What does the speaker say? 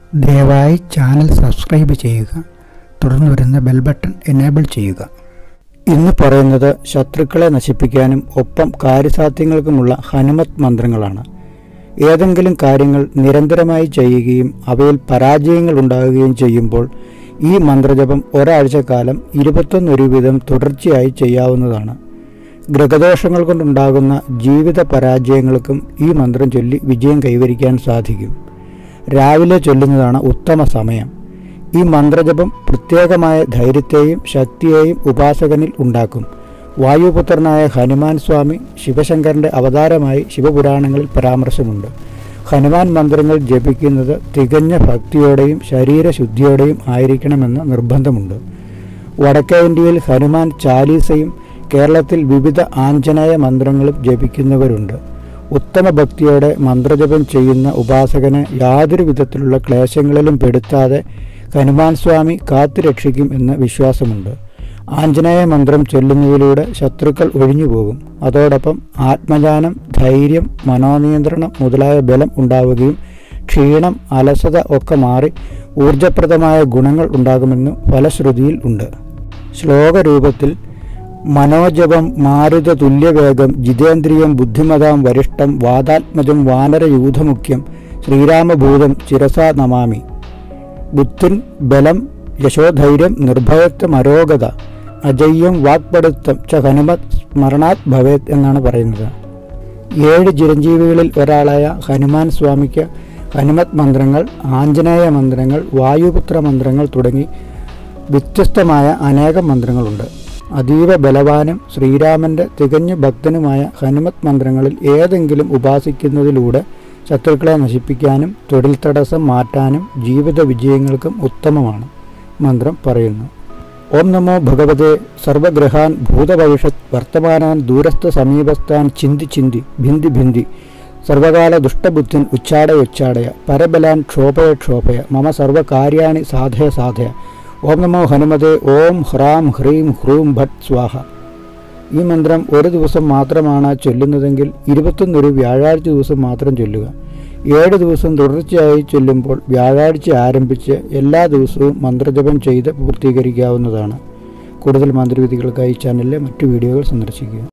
ദയവായി channel subscribe ചെയ്യുക തുടർന്ന് വരുന്ന ബെൽ ബട്ടൺ എനേബിൾ ചെയ്യുക ഇന്ന് പറയുന്നത് ശത്രുക്കളെ നശിപ്പിക്കാനും ഒപ്പം കാര്യസാധ്യങ്ങൾക്കുമുള്ള ഹനുമത് മന്ത്രങ്ങളാണ് ഏതെങ്കിലും കാര്യങ്ങൾ നിരന്തരമായി ചെയ്യുകയും അവയിൽ പരാജയങ്ങൾ ഉണ്ടാകുകയും ചെയ്യുമ്പോൾ ഈ മന്ത്രജപം ഒരാഴ്ചക്കാലം ഇരുപത്തൊന്നൊരു വീതം തുടർച്ചയായി ചെയ്യാവുന്നതാണ് ഗ്രഹദോഷങ്ങൾ കൊണ്ടുണ്ടാകുന്ന ജീവിത പരാജയങ്ങൾക്കും ഈ മന്ത്രം ചൊല്ലി വിജയം കൈവരിക്കാൻ സാധിക്കും രാവിലെ ചൊല്ലുന്നതാണ് ഉത്തമ സമയം ഈ മന്ത്രജപം പ്രത്യേകമായ ധൈര്യത്തെയും ശക്തിയെയും ഉപാസകനിൽ ഉണ്ടാക്കും വായുപുത്രനായ ഹനുമാൻ സ്വാമി ശിവശങ്കരന്റെ അവതാരമായി ശിവപുരാണങ്ങളിൽ പരാമർശമുണ്ട് ഹനുമാൻ മന്ത്രങ്ങൾ ജപിക്കുന്നത് തികഞ്ഞ ഭക്തിയോടെയും ശരീരശുദ്ധിയോടെയും ആയിരിക്കണമെന്ന് നിർബന്ധമുണ്ട് വടക്കേ ഇന്ത്യയിൽ ഹനുമാൻ ചാലീസയും കേരളത്തിൽ വിവിധ ആഞ്ജനേയ മന്ത്രങ്ങളും ജപിക്കുന്നവരുണ്ട് ഉത്തമ ഭക്തിയോടെ മന്ത്രജപം ചെയ്യുന്ന ഉപാസകന് യാതൊരു വിധത്തിലുള്ള ക്ലേശങ്ങളിലും പെടുത്താതെ ഹനുമാൻ സ്വാമി കാത്തുരക്ഷിക്കും എന്ന് വിശ്വാസമുണ്ട് ആഞ്ജനേയ മന്ത്രം ചൊല്ലുന്നതിലൂടെ ശത്രുക്കൾ ഒഴിഞ്ഞുപോകും അതോടൊപ്പം ആത്മജാനം ധൈര്യം മനോനിയന്ത്രണം മുതലായ ബലം ഉണ്ടാവുകയും ക്ഷീണം അലസത ഒക്കെ മാറി ഊർജപ്രദമായ ഗുണങ്ങൾ ഉണ്ടാകുമെന്നും ഫലശ്രുതിയിൽ ഉണ്ട് ശ്ലോകരൂപത്തിൽ മനോജപം മാരുത തുല്യവേഗം ജിതേന്ദ്രിയം ബുദ്ധിമതാം വരിഷ്ടം വാതാത്മജം വാനരയൂഥമുഖ്യം ശ്രീരാമഭൂതം ചിരസാ നമാമി ബുദ്ധിൻ ബലം യശോധൈര്യം നിർഭയത്വം അരോഗത അജയ്യം വാക്പടുത്തം ച ഹനുമത് സ്മരണാത് ഭവേത് എന്നാണ് പറയുന്നത് ഏഴ് ചിരഞ്ജീവികളിൽ ഒരാളായ ഹനുമാൻ സ്വാമിക്ക് ഹനുമത് മന്ത്രങ്ങൾ ആഞ്ജനേയ മന്ത്രങ്ങൾ വായുപുത്ര മന്ത്രങ്ങൾ തുടങ്ങി വ്യത്യസ്തമായ അനേകം മന്ത്രങ്ങളുണ്ട് അതീവ ബലവാനും ശ്രീരാമന്റെ തികഞ്ഞ ഭക്തനുമായ ഹനുമത് മന്ത്രങ്ങളിൽ ഏതെങ്കിലും ഉപാസിക്കുന്നതിലൂടെ ശത്രുക്കളെ നശിപ്പിക്കാനും തൊഴിൽ തടസ്സം മാറ്റാനും ജീവിത വിജയങ്ങൾക്കും ഉത്തമമാണ് മന്ത്രം പറയുന്നു ഓം നമോ ഭഗവതേ സർവഗ്രഹാൻ ഭൂതഭവിഷത് വർത്തമാനാൻ ദൂരസ്ഥ സമീപസ്ഥാൻ ചിന്തി ചിന്തി ഭിന്തി ഭിന്തി സർവകാല ദുഷ്ടബുദ്ധിൻ ഉച്ചാടയ ഉച്ചാടയ പരബലാൻ ക്ഷോഭയ ക്ഷോഭയ മമ സർവകാര്യാണി സാധയ സാധയ ഓം നമോ ഹനുമതേ ഓം ഹ്രാം ഹ്രീം ഹ്രൂം ഭട്ട് സ്വാഹ ഈ മന്ത്രം ഒരു ദിവസം മാത്രമാണ് ചൊല്ലുന്നതെങ്കിൽ ഇരുപത്തൊന്നൊരു വ്യാഴാഴ്ച ദിവസം മാത്രം ചൊല്ലുക ഏഴ് ദിവസം തുടർച്ചയായി ചൊല്ലുമ്പോൾ വ്യാഴാഴ്ച ആരംഭിച്ച് എല്ലാ ദിവസവും മന്ത്രജപം ചെയ്ത് പൂർത്തീകരിക്കാവുന്നതാണ് കൂടുതൽ മന്ത്രവിധികൾക്കായി ചാനലിലെ മറ്റു വീഡിയോകൾ സന്ദർശിക്കുക